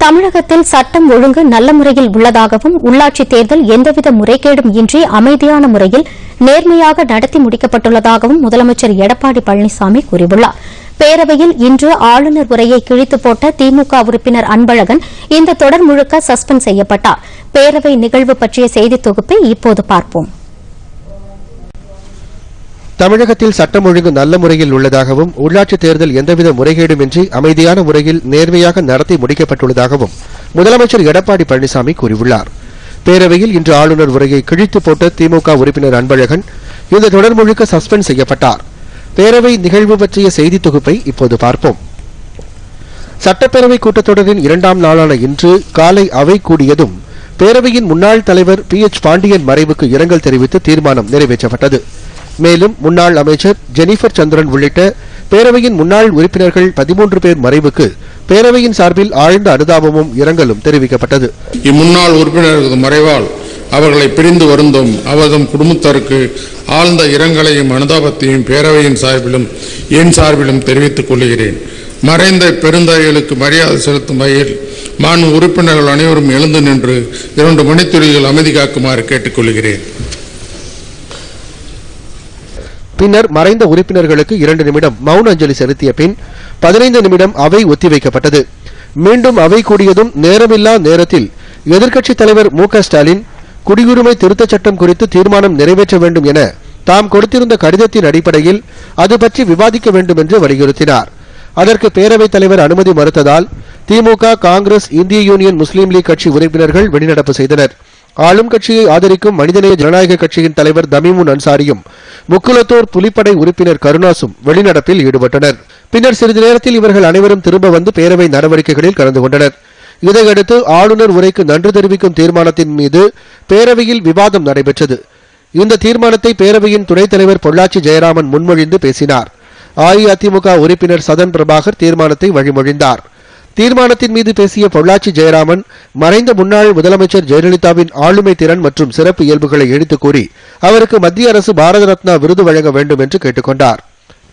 தமிழகத்தில் சட்டம் ஒழுங்கு நல்ல முறையில் உள்ளதாகவும் உள்ளாட்சித் தேர்தல் எந்தவித முறைகேடும் இன்றி அமைதியான முறையில் நேர்மையாக நடத்தி முடிக்கப்பட்டுள்ளதாகவும் முதலமைச்சர் எடப்பாடி பழனிசாமி கூறியுள்ளார் பேரவையில் இன்று ஆளுநர் உரையை கிழித்து போட்ட திமுக உறுப்பினர் அன்பழகன் இந்த தொடர் முழுக்க சஸ்பெண்ட் செய்யப்பட்டார் பேரவை நிகழ்வு பற்றிய செய்தித் தொகுப்பை இப்போது பார்ப்போம் தமிழகத்தில் சட்டம் ஒழுங்கு நல்ல முறையில் உள்ளதாகவும் உள்ளாட்சித் தேர்தல் எந்தவித முறைகேடுமின்றி அமைதியான முறையில் நேர்மையாக நடத்தி முடிக்கப்பட்டுள்ளதாகவும் முதலமைச்சர் எடப்பாடி பழனிசாமி கூறியுள்ளார் பேரவையில் இன்று ஆளுநர் உரையை கிழித்து போட்ட திமுக உறுப்பினர் அன்பழகன் இந்த தொடர் முழுக்க சஸ்பெண்ட் செய்யப்பட்டார் பேரவை நிகழ்வு பற்றிய செய்தித் தொகுப்பை இப்போது பார்ப்போம் சட்டப்பேரவை கூட்டத்தொடரின் இரண்டாம் நாளான இன்று காலை அவை கூடியதும் பேரவையின் முன்னாள் தலைவர் பி எச் பாண்டியன் மறைவுக்கு இரங்கல் தெரிவித்து தீர்மானம் நிறைவேற்றப்பட்டது மேலும் முன்னாள் அமைச்சர் ஜெனிஃபர் சந்திரன் உள்ளிட்ட பேரவையின் முன்னாள் உறுப்பினர்கள் பதிமூன்று பேர் மறைவுக்கு பேரவையின் சார்பில் ஆழ்ந்த அனுதாபமும் இரங்கலும் தெரிவிக்கப்பட்டது இம்முன்னாள் உறுப்பினர்களது மறைவால் அவர்களை பிரிந்து வருந்தும் அவர்தம் குடும்பத்தாருக்கு ஆழ்ந்த இரங்கலையும் அனுதாபத்தையும் பேரவையின் சார்பிலும் என் சார்பிலும் தெரிவித்துக் கொள்கிறேன் மறைந்த பெருந்தகைகளுக்கு மரியாதை செலுத்தும் வகையில் மாண்பு உறுப்பினர்கள் அனைவரும் எழுந்து நின்று இரண்டு மணித்துறைகள் அமைதி காக்குமாறு கேட்டுக்கொள்கிறேன் பின்னர் மறைந்த உறுப்பினர்களுக்கு இரண்டு நிமிடம் மௌன அஞ்சலி செலுத்திய பின் பதினைந்து நிமிடம் அவை ஒத்திவைக்கப்பட்டது மீண்டும் அவை கூடியதும் நேரமில்லா நேரத்தில் எதிர்க்கட்சித் தலைவர் மு க ஸ்டாலின் குடியுரிமை திருத்தச் சட்டம் குறித்து தீர்மானம் நிறைவேற்ற வேண்டும் என தாம் கொடுத்திருந்த கடிதத்தின் அடிப்படையில் அது பற்றி விவாதிக்க வேண்டும் என்று வலியுறுத்தினார் அதற்கு பேரவைத் தலைவர் அனுமதி மறுத்ததால் திமுக காங்கிரஸ் இந்திய யூனியன் முஸ்லீம் லீக் கட்சி உறுப்பினர்கள் வெளிநடப்பு செய்தனர் ஆளும் கட்சியை ஆதரிக்கும் மனிதநேய ஜனநாயக கட்சியின் தலைவர் தமிமுன் அன்சாரியும் முக்குலத்தோர் புலிப்படை உறுப்பினர் கருணாசும் வெளிநடப்பில் ஈடுபட்டனர் பின்னர் சிறிது நேரத்தில் இவர்கள் அனைவரும் திரும்ப வந்து பேரவை நடவடிக்கைகளில் கலந்து கொண்டனர் இதையடுத்து ஆளுநர் உரைக்கு நன்றி தெரிவிக்கும் தீர்மானத்தின் மீது பேரவையில் விவாதம் நடைபெற்றது இந்த தீர்மானத்தை பேரவையின் துணைத் தலைவர் பொள்ளாச்சி ஜெயராமன் முன்மொழிந்து பேசினார் அஇஅதிமுக உறுப்பினர் சதன் பிரபாகர் தீர்மானத்தை வழிமொழிந்தார் தீர்மானத்தின் மீது பேசிய பொள்ளாச்சி ஜெயராமன் மறைந்த முன்னாள் முதலமைச்சர் ஜெயலலிதாவின் ஆளுமை திறன் மற்றும் சிறப்பு இயல்புகளை எடுத்துக் கூறி அவருக்கு மத்திய அரசு பாரத ரத்னா விருது வழங்க வேண்டும் என்று கேட்டுக்கொண்டார்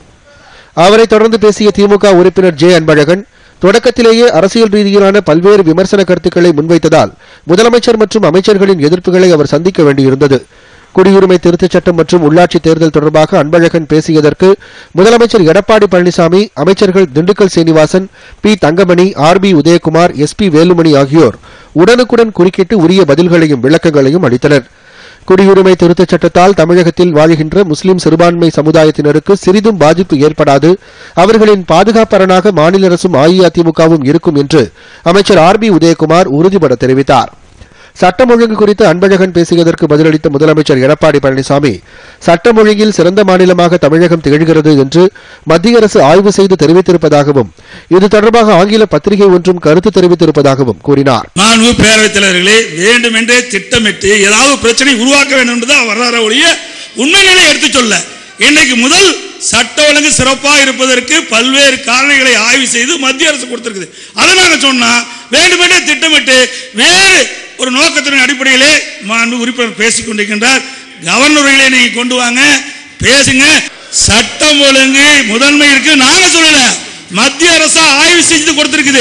அவரைத் தொடர்ந்து பேசிய திமுக உறுப்பினர் ஜே அன்பழகன் தொடக்கத்திலேயே அரசியல் ரீதியிலான பல்வேறு விமர்சன கருத்துக்களை முன்வைத்ததால் முதலமைச்சர் மற்றும் அமைச்சர்களின் எதிர்ப்புகளை அவர் சந்திக்க வேண்டியிருந்தது குடியுரிமை திருத்தச் சட்டம் மற்றும் உள்ளாட்சி தேர்தல் தொடர்பாக அன்பழகன் பேசியதற்கு முதலமைச்சர் எடப்பாடி பழனிசாமி அமைச்சர்கள் Dindigul Srinivasan P Thangamani R B Udhayakumar S P Velumani ஆகியோர் உடனுக்குடன் குறுக்கிட்டு உரிய பதில்களையும் விளக்கங்களையும் அளித்தனர் குடியுரிமை திருத்தச் சட்டத்தால் தமிழகத்தில் வாழ்கின்ற முஸ்லிம் சிறுபான்மை சமுதாயத்தினருக்கு சிறிதும் பாதிப்பு ஏற்படாது அவர்களின் பாதுகாப்பரணாக மாநில அரசும் அஇஅதிமுகவும் இருக்கும் என்று அமைச்சர் ஆர் பி உதயகுமார் உறுதிபட தெரிவித்தார் சட்டம் ஒழுங்கு குறித்து அன்பழகன் பேசியதற்கு பதிலளித்த முதலமைச்சர் எடப்பாடி பழனிசாமி சட்டம் ஒழுங்கில் சிறந்த மாநிலமாக தமிழகம் திகழ்கிறது என்று மத்திய அரசு ஆய்வு செய்து தெரிவித்திருப்பதாகவும் இது தொடர்பாக ஆங்கில பத்திரிகை ஒன்றும் கருத்து தெரிவித்திருப்பதாகவும் கூறினார் மாண்பு பேரவைத் தலைவர்களே வேண்டுமென்றே திட்டமிட்டு ஏதாவது பிரச்சனை உருவாக்க வேண்டும் என்றுதான் வர்றார ஒழிய உண்மை நிலை எடுத்து சொல்ல இன்னைக்கு முதல் சட்ட ஒழுங்கு சிறப்பாக இருப்பதற்கு பல்வேறு காரணிகளை ஆய்வு செய்து மத்திய அரசு கொடுத்திருக்குது அதை நாங்க சொன்னா வேண்டுமென்றே திட்டமிட்டு வேறு ஒரு நோக்கத்தின் அடிப்படையிலே மாண்பு உறுப்பினர் பேசிக் கொண்டிருக்கின்றார் கவர்னர்களை நீங்க கொண்டு வாங்க பேசுங்க சட்டம் ஒழுங்கு முதன்மை இருக்கு நாங்க சொல்லல மத்திய அரசு ஆய்வு செஞ்சு கொடுத்திருக்குது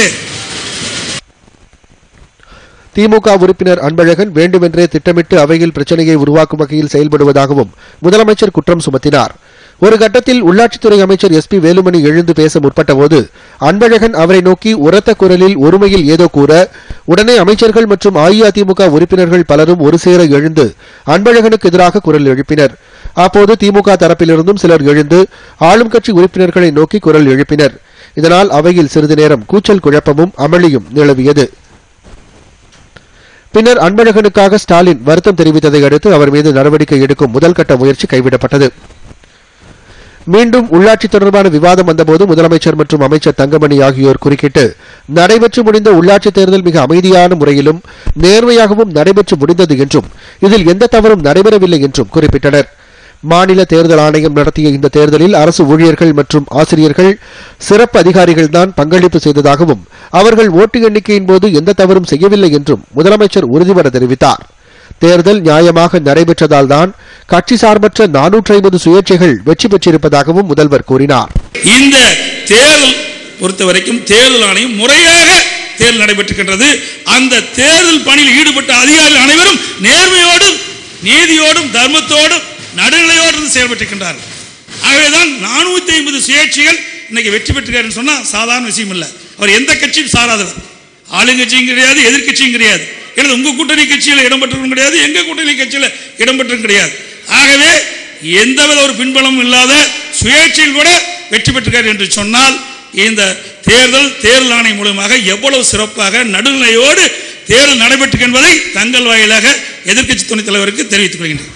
திமுக உறுப்பினர் அன்பழகன் வேண்டுமென்றே திட்டமிட்டு அவையில் பிரச்சனையை உருவாக்கும் வகையில் செயல்படுவதாகவும் முதலமைச்சர் குற்றம் சுமத்தினார் ஒரு கட்டத்தில் உள்ளாட்சித்துறை அமைச்சர் எஸ் பி வேலுமணி எழுந்து பேச முற்பட்டபோது அன்பழகன் அவரை நோக்கி உரத்த குரலில் ஒருமையில் ஏதோ கூற உடனே அமைச்சர்கள் மற்றும் அஇஅதிமுக உறுப்பினர்கள் பலரும் ஒரு சேர எழுந்து அன்பழகனுக்கு எதிராக குரல் எழுப்பினர் அப்போது திமுக தரப்பிலிருந்தும் சிலர் எழுந்து ஆளும் கட்சி உறுப்பினர்களை நோக்கி குரல் எழுப்பினர் இதனால் அவையில் சிறிது நேரம் கூச்சல் குழப்பமும் அமளியும் நிலவியது பின்னர் அன்பழகனுக்காக ஸ்டாலின் வருத்தம் தெரிவித்ததை அடுத்து அவர் மீது நடவடிக்கை எடுக்கும் முதல்கட்ட முயற்சி கைவிடப்பட்டது மீண்டும் உள்ளாட்சி தொடர்பான விவாதம் வந்தபோது முதலமைச்சர் மற்றும் அமைச்சர் தங்கமணி ஆகியோர் குறுக்கிட்டு நடைபெற்று முடிந்த உள்ளாட்சித் தேர்தல் மிக அமைதியான முறையிலும் நேர்மையாகவும் நடைபெற்று முடிந்தது என்றும் இதில் எந்த தவறும் நடைபெறவில்லை என்றும் குறிப்பிட்டனர் மாநில தேர்தல் ஆணையம் நடத்திய இந்த தேர்தலில் அரசு ஊழியர்கள் மற்றும் ஆசிரியர்கள் சிறப்பு அதிகாரிகள்தான் பங்களிப்பு செய்ததாகவும் அவர்கள் ஓட்டு எண்ணிக்கையின் போது எந்த தவறும் செய்யவில்லை என்றும் முதலமைச்சர் உறுதிபட தெரிவித்தார் தேர்தல் நியாயமாக நடைபெற்றதால்தான் கட்சி சார்பற்ற நானூற்றி ஐம்பது சுயேட்சைகள் வெற்றி பெற்றிருப்பதாகவும் முதல்வர் கூறினார் இந்த தேர்தல் பொறுத்த வரைக்கும் தேர்தல் ஆணையம் முறையாக தேர்தல் நடைபெற்றிருக்கின்றது அந்த தேர்தல் பணியில் ஈடுபட்ட அதிகாரிகள் அனைவரும் நேர்மையோடும் நீதியோடும் தர்மத்தோடும் நடுநிலையோடும் செயல்பட்டிருக்கின்றார்கள் ஆகவேதான் நானூத்தி ஐம்பது சுயேட்சைகள் இன்னைக்கு வெற்றி பெற்றிருக்காருன்னு சொன்னா சாதாரண விஷயம் இல்லை அவர் எந்த கட்சியும் சாராதவர் ஆளுங்கட்சியும் கிடையாது எதிர்க்கட்சியும் கிடையாது எனது உங்க கூட்டணி கட்சியில் இடம்பெற்றிருக்கும் கிடையாது எங்க கூட்டணி கட்சியில் இடம்பெற்றும் கிடையாது ஆகவே எந்தவித ஒரு பின்பலமும் இல்லாத சுயேட்சையில் கூட வெற்றி பெற்றிருக்கார் என்று சொன்னால் இந்த தேர்தல் தேர்தல் ஆணையம் மூலமாக எவ்வளவு சிறப்பாக நடுநிலையோடு தேர்தல் நடைபெற்று என்பதை தங்கள் வாயிலாக எதிர்க்கட்சி துணைத் தலைவருக்கு தெரிவித்துக் கொள்கின்றேன்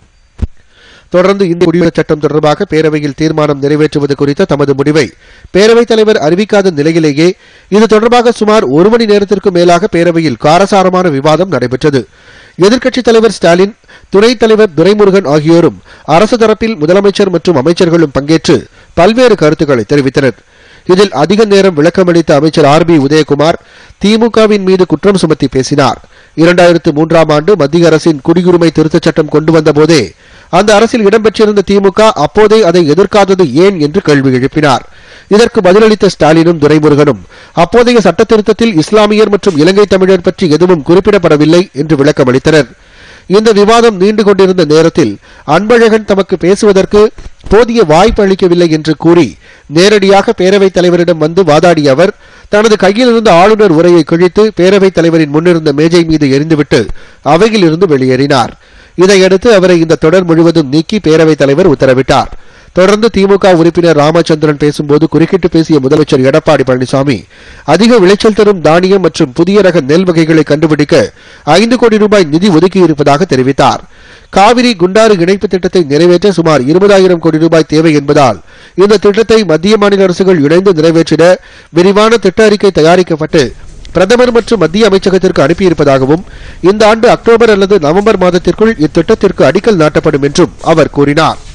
தொடர்ந்து இந்த குடியுரிமை சட்டம் தொடர்பாக பேரவையில் தீர்மானம் நிறைவேற்றுவது குறித்த தமது முடிவை பேரவைத் தலைவர் அறிவிக்காத நிலையிலேயே இது தொடர்பாக சுமார் ஒரு மணி நேரத்திற்கு மேலாக பேரவையில் காரசாரமான விவாதம் நடைபெற்றது எதிர்க்கட்சித் தலைவர் ஸ்டாலின் துணைத் தலைவர் துரைமுருகன் ஆகியோரும் அரசு தரப்பில் முதலமைச்சர் மற்றும் அமைச்சர்களும் பங்கேற்று பல்வேறு கருத்துக்களை தெரிவித்தனர் இதில் அதிக நேரம் விளக்கமளித்த அமைச்சர் ஆர் பி உதயகுமார் திமுகவின் மீது குற்றம் சுமத்தி பேசினார் இரண்டாயிரத்து மூன்றாம் ஆண்டு மத்திய அரசின் குடியுரிமை திருத்தச் சட்டம் கொண்டு வந்த போதே அந்த அரசில் இடம்பெற்றிருந்த திமுக அப்போதே அதை எதிர்க்காதது ஏன் என்று கேள்வி எழுப்பினார் இதற்கு பதிலளித்த ஸ்டாலினும் துரைமுருகனும் அப்போதைய சட்ட திருத்தத்தில் இஸ்லாமியர் மற்றும் இலங்கை தமிழர் பற்றி எதுவும் குறிப்பிடப்படவில்லை என்று விளக்கமளித்தனர் இந்த விவாதம் நீண்டு கொண்டிருந்த நேரத்தில் அன்பழகன் தமக்கு பேசுவதற்கு போதிய வாய்ப்பு அளிக்கவில்லை என்று கூறி நேரடியாக பேரவைத் தலைவரிடம் வந்து வாதாடிய அவர் தனது கையில் இருந்த ஆளுநர் உரையை கிழித்து பேரவைத் தலைவரின் முன்னிருந்த மேஜை மீது எறிந்துவிட்டு அவையில் இருந்து வெளியேறினார் இதையடுத்து அவரை இந்த தொடர் முழுவதும் நீக்கி பேரவைத் தலைவர் உத்தரவிட்டார் தொடர்ந்து திமுக உறுப்பினர் ராமச்சந்திரன் பேசும்போது குறுக்கிட்டு பேசிய முதலமைச்சர் எடப்பாடி பழனிசாமி அதிக விளைச்சல் தரும் தானியம் மற்றும் புதிய ரக நெல் வகைகளை கண்டுபிடிக்க ஐந்து கோடி ரூபாய் நிதி ஒதுக்கியிருப்பதாக தெரிவித்தார் காவிரி குண்டாறு இணைப்பு திட்டத்தை நிறைவேற்ற சுமார் இருபதாயிரம் கோடி ரூபாய் தேவை என்பதால் இந்த திட்டத்தை மத்திய மாநில அரசுகள் இணைந்து நிறைவேற்றிட விரிவான திட்ட அறிக்கை தயாரிக்கப்பட்டு பிரதமர் மற்றும் மத்திய அமைச்சகத்திற்கு அனுப்பியிருப்பதாகவும் இந்த ஆண்டு அக்டோபர் அல்லது நவம்பர் மாதத்திற்குள் இத்திட்டத்திற்கு அடிக்கல் நாட்டப்படும் என்றும் அவர் கூறினார்